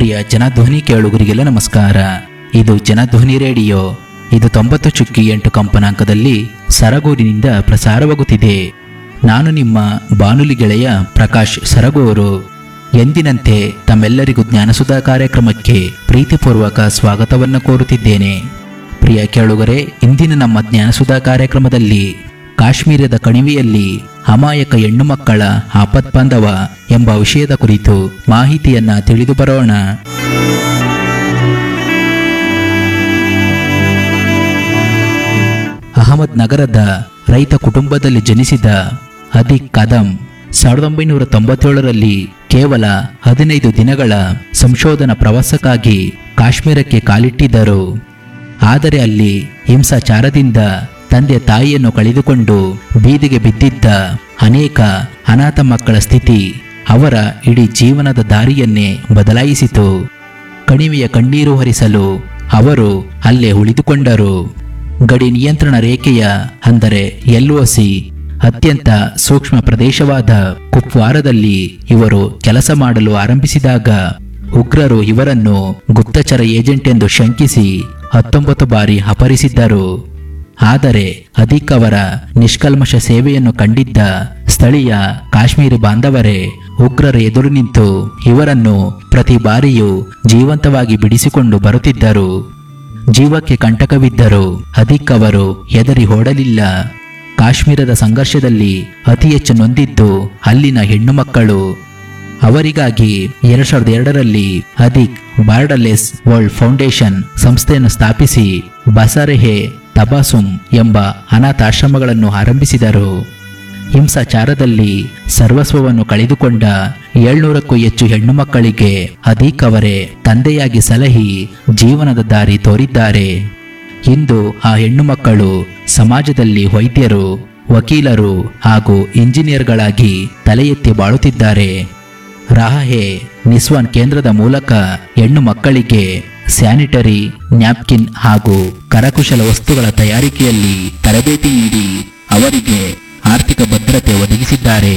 ಪ್ರಿಯ ಜನಧ್ವನಿ ಕೇಳುಗರಿಗೆಲ್ಲ ನಮಸ್ಕಾರ ಇದು ಜನಧ್ವನಿ ರೇಡಿಯೋ ಇದು ತೊಂಬತ್ತು ಚುಕ್ಕಿ ಎಂಟು ಕಂಪನಾಂಕದಲ್ಲಿ ಸರಗೂರಿನಿಂದ ಪ್ರಸಾರವಾಗುತ್ತಿದೆ ನಾನು ನಿಮ್ಮ ಬಾನುಲಿ ಗೆಳೆಯ ಪ್ರಕಾಶ್ ಸರಗೂರು ಎಂದಿನಂತೆ ತಮ್ಮೆಲ್ಲರಿಗೂ ಜ್ಞಾನಸುಧಾ ಕಾರ್ಯಕ್ರಮಕ್ಕೆ ಪ್ರೀತಿಪೂರ್ವಕ ಸ್ವಾಗತವನ್ನು ಕೋರುತ್ತಿದ್ದೇನೆ ಪ್ರಿಯ ಕೇಳುಗರೆ ಇಂದಿನ ನಮ್ಮ ಜ್ಞಾನಸುಧಾ ಕಾರ್ಯಕ್ರಮದಲ್ಲಿ ಕಾಶ್ಮೀರದ ಕಣಿವೆಯಲ್ಲಿ ಅಮಾಯಕ ಹೆಣ್ಣು ಮಕ್ಕಳ ಆಪತ್ಬಾಂಧವ ಎಂಬ ವಿಷಯದ ಕುರಿತು ಮಾಹಿತಿಯನ್ನ ತಿಳಿದು ಬರೋಣ ಅಹಮದ್ ನಗರದ ರೈತ ಕುಟುಂಬದಲ್ಲಿ ಜನಿಸಿದ ಅದಿಕ್ ಕದಂ ಸಾವಿರದ ಒಂಬೈನೂರ ತೊಂಬತ್ತೇಳರಲ್ಲಿ ಕೇವಲ ಹದಿನೈದು ದಿನಗಳ ಸಂಶೋಧನಾ ಪ್ರವಾಸಕ್ಕಾಗಿ ಕಾಶ್ಮೀರಕ್ಕೆ ಕಾಲಿಟ್ಟಿದ್ದರು ಆದರೆ ಅಲ್ಲಿ ಹಿಂಸಾಚಾರದಿಂದ ತಂದೆ ತಾಯಿಯನ್ನು ಕಳೆದುಕೊಂಡು ಬೀದಿಗೆ ಬಿದ್ದಿದ್ದ ಅನೇಕ ಅನಾಥ ಮಕ್ಕಳ ಸ್ಥಿತಿ ಅವರ ಇಡೀ ಜೀವನದ ದಾರಿಯನ್ನೇ ಬದಲಾಯಿಸಿತು ಕಣಿವೆಯ ಕಣ್ಣೀರು ಹರಿಸಲು ಅವರು ಅಲ್ಲೇ ಉಳಿದುಕೊಂಡರು ಗಡಿ ನಿಯಂತ್ರಣ ರೇಖೆಯ ಅಂದರೆ ಎಲ್ಒಸಿ ಅತ್ಯಂತ ಸೂಕ್ಷ್ಮ ಪ್ರದೇಶವಾದ ಕುಪ್ವಾರದಲ್ಲಿ ಇವರು ಕೆಲಸ ಮಾಡಲು ಆರಂಭಿಸಿದಾಗ ಉಗ್ರರು ಇವರನ್ನು ಗುಪ್ತಚರ ಏಜೆಂಟ್ ಎಂದು ಶಂಕಿಸಿ ಹತ್ತೊಂಬತ್ತು ಬಾರಿ ಅಪಹರಿಸಿದ್ದರು ಆದರೆ ಅಧಿಕ್ ಅವರ ನಿಷ್ಕಲ್ಮಶ ಸೇವೆಯನ್ನು ಕಂಡಿದ್ದ ಸ್ಥಳೀಯ ಕಾಶ್ಮೀರಿ ಬಾಂಧವರೇ ಉಗ್ರರ ಎದುರು ನಿಂತು ಇವರನ್ನು ಪ್ರತಿ ಬಾರಿಯೂ ಜೀವಂತವಾಗಿ ಬಿಡಿಸಿಕೊಂಡು ಬರುತ್ತಿದ್ದರು ಜೀವಕ್ಕೆ ಕಂಟಕವಿದ್ದರು ಅಧಿಕ್ ಅವರು ಹೆದರಿ ಓಡಲಿಲ್ಲ ಕಾಶ್ಮೀರದ ಸಂಘರ್ಷದಲ್ಲಿ ಅತಿ ಹೆಚ್ಚು ನೊಂದಿದ್ದು ಅಲ್ಲಿನ ಹೆಣ್ಣು ಮಕ್ಕಳು ಅವರಿಗಾಗಿ ಎರಡ್ ಸಾವಿರದ ಎರಡರಲ್ಲಿ ಅಧಿಕ್ ಬಾರ್ಡರ್ಲೆಸ್ ವರ್ಲ್ಡ್ ಫೌಂಡೇಶನ್ ಸಂಸ್ಥೆಯನ್ನು ಸ್ಥಾಪಿಸಿ ಬಸರೆಹೆ ತಬಾಸುಮ್ ಎಂಬ ಅನಾಥಾಶ್ರಮಗಳನ್ನು ಆರಂಭಿಸಿದರು ಹಿಂಸಾಚಾರದಲ್ಲಿ ಸರ್ವಸ್ವವನ್ನು ಕಳೆದುಕೊಂಡ ಏಳ್ನೂರಕ್ಕೂ ಹೆಚ್ಚು ಹೆಣ್ಣು ಮಕ್ಕಳಿಗೆ ಅಧಿಕ್ ಅವರೇ ತಂದೆಯಾಗಿ ಸಲಹಿ ಜೀವನದ ದಾರಿ ತೋರಿದ್ದಾರೆ ಇಂದು ಆ ಹೆಣ್ಣು ಮಕ್ಕಳು ಸಮಾಜದಲ್ಲಿ ವೈದ್ಯರು ವಕೀಲರು ಹಾಗೂ ಇಂಜಿನಿಯರ್ಗಳಾಗಿ ತಲೆ ಎತ್ತಿ ಬಾಳುತ್ತಿದ್ದಾರೆ ರಾಹೆ ನಿಸ್ವಾನ್ ಕೇಂದ್ರದ ಮೂಲಕ ಹೆಣ್ಣು ಮಕ್ಕಳಿಗೆ ಸ್ಯಾನಿಟರಿ ನ್ಯಾಪ್ಕಿನ್ ಹಾಗೂ ಕರಕುಶಲ ವಸ್ತುಗಳ ತಯಾರಿಕೆಯಲ್ಲಿ ತರಬೇತಿ ನೀಡಿ ಅವರಿಗೆ ಆರ್ಥಿಕ ಭದ್ರತೆ ಒದಗಿಸಿದ್ದಾರೆ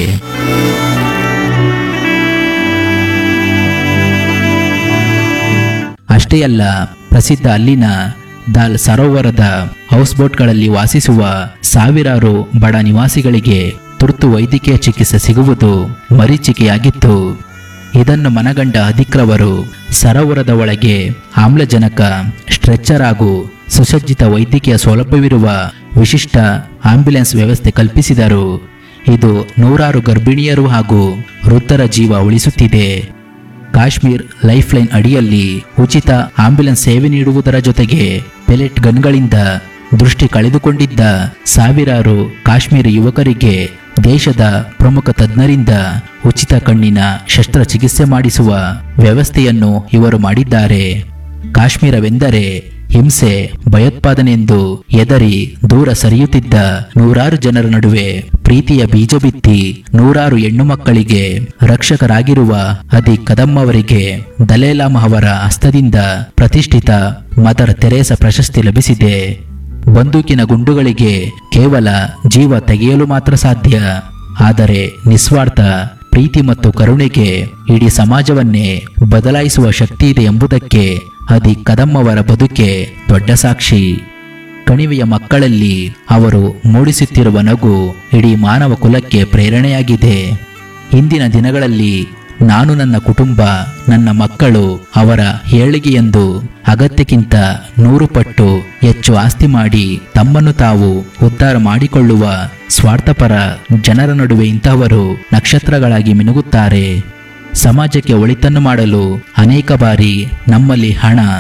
ಅಷ್ಟೇ ಅಲ್ಲ ಪ್ರಸಿದ್ಧ ಅಲ್ಲಿನ ದಾಲ್ ಸರೋವರದ ಹೌಸ್ ಬೋಟ್ಗಳಲ್ಲಿ ವಾಸಿಸುವ ಸಾವಿರಾರು ಬಡ ನಿವಾಸಿಗಳಿಗೆ ತುರ್ತು ವೈದ್ಯಕೀಯ ಚಿಕಿತ್ಸೆ ಸಿಗುವುದು ಮರೀಚಿಕೆಯಾಗಿತ್ತು ಇದನ್ನು ಮನಗಂಡ ಅಧಿಕ್ರವರು ಸರೋವರದ ಒಳಗೆ ಆಮ್ಲಜನಕ ಸ್ಟ್ರೆಚ್ಚರ್ ಹಾಗೂ ಸುಸಜ್ಜಿತ ವೈದ್ಯಕೀಯ ಸೌಲಭ್ಯವಿರುವ ವಿಶಿಷ್ಟ ಆಂಬ್ಯುಲೆನ್ಸ್ ವ್ಯವಸ್ಥೆ ಕಲ್ಪಿಸಿದರು ಇದು ನೂರಾರು ಗರ್ಭಿಣಿಯರು ಹಾಗೂ ವೃದ್ಧರ ಜೀವ ಉಳಿಸುತ್ತಿದೆ ಕಾಶ್ಮೀರ್ ಲೈಫ್ ಲೈನ್ ಅಡಿಯಲ್ಲಿ ಉಚಿತ ಆಂಬ್ಯುಲೆನ್ಸ್ ಸೇವೆ ನೀಡುವುದರ ಜೊತೆಗೆ ಪೆಲೆಟ್ ಗನ್ಗಳಿಂದ ದೃಷ್ಟಿ ಕಳೆದುಕೊಂಡಿದ್ದ ಸಾವಿರಾರು ಕಾಶ್ಮೀರಿ ಯುವಕರಿಗೆ ದೇಶದ ಪ್ರಮುಖ ತಜ್ಞರಿಂದ ಉಚಿತ ಕಣ್ಣಿನ ಶಸ್ತ್ರಚಿಕಿತ್ಸೆ ಮಾಡಿಸುವ ವ್ಯವಸ್ಥೆಯನ್ನು ಇವರು ಮಾಡಿದ್ದಾರೆ ಕಾಶ್ಮೀರವೆಂದರೆ ಹಿಂಸೆ ಭಯೋತ್ಪಾದನೆಯೆಂದು ಎದರಿ ದೂರ ಸರಿಯುತ್ತಿದ್ದ ನೂರಾರು ಜನರ ನಡುವೆ ಪ್ರೀತಿಯ ಬೀಜ ಬಿತ್ತಿ ನೂರಾರು ಹೆಣ್ಣು ಮಕ್ಕಳಿಗೆ ರಕ್ಷಕರಾಗಿರುವ ಅದಿ ಕದಂ ಅವರಿಗೆ ದಲೇಲಾಮ ಅವರ ಹಸ್ತದಿಂದ ಪ್ರತಿಷ್ಠಿತ ಮದರ್ ತೆರೇಸ ಪ್ರಶಸ್ತಿ ಲಭಿಸಿದೆ ಬಂದೂಕಿನ ಗುಂಡುಗಳಿಗೆ ಕೇವಲ ಜೀವ ತೆಗೆಯಲು ಮಾತ್ರ ಸಾಧ್ಯ ಆದರೆ ನಿಸ್ವಾರ್ಥ ಪ್ರೀತಿ ಮತ್ತು ಕರುಣೆಗೆ ಇಡೀ ಸಮಾಜವನ್ನೇ ಬದಲಾಯಿಸುವ ಶಕ್ತಿ ಇದೆ ಎಂಬುದಕ್ಕೆ ಅದಿ ಕದಂ ಅವರ ಬದುಕೆ ದೊಡ್ಡ ಸಾಕ್ಷಿ ಕಣಿವೆಯ ಮಕ್ಕಳಲ್ಲಿ ಅವರು ಮೂಡಿಸುತ್ತಿರುವ ನಗು ಇಡೀ ಮಾನವ ಕುಲಕ್ಕೆ ಪ್ರೇರಣೆಯಾಗಿದೆ ಇಂದಿನ ದಿನಗಳಲ್ಲಿ ನಾನು ನನ್ನ ಕುಟುಂಬ ನನ್ನ ಮಕ್ಕಳು ಅವರ ಏಳಿಗೆಯೆಂದು ಅಗತ್ಯಕ್ಕಿಂತ ನೂರು ಪಟ್ಟು ಹೆಚ್ಚು ಆಸ್ತಿ ಮಾಡಿ ತಮ್ಮನ್ನು ತಾವು ಉದ್ಧಾರ ಮಾಡಿಕೊಳ್ಳುವ ಸ್ವಾರ್ಥಪರ ಜನರ ನಡುವೆ ಇಂತಹವರು ನಕ್ಷತ್ರಗಳಾಗಿ ಮಿನುಗುತ್ತಾರೆ ಸಮಾಜಕ್ಕೆ ಒಳಿತನ್ನು ಮಾಡಲು ಅನೇಕ ಬಾರಿ ನಮ್ಮಲ್ಲಿ ಹಣ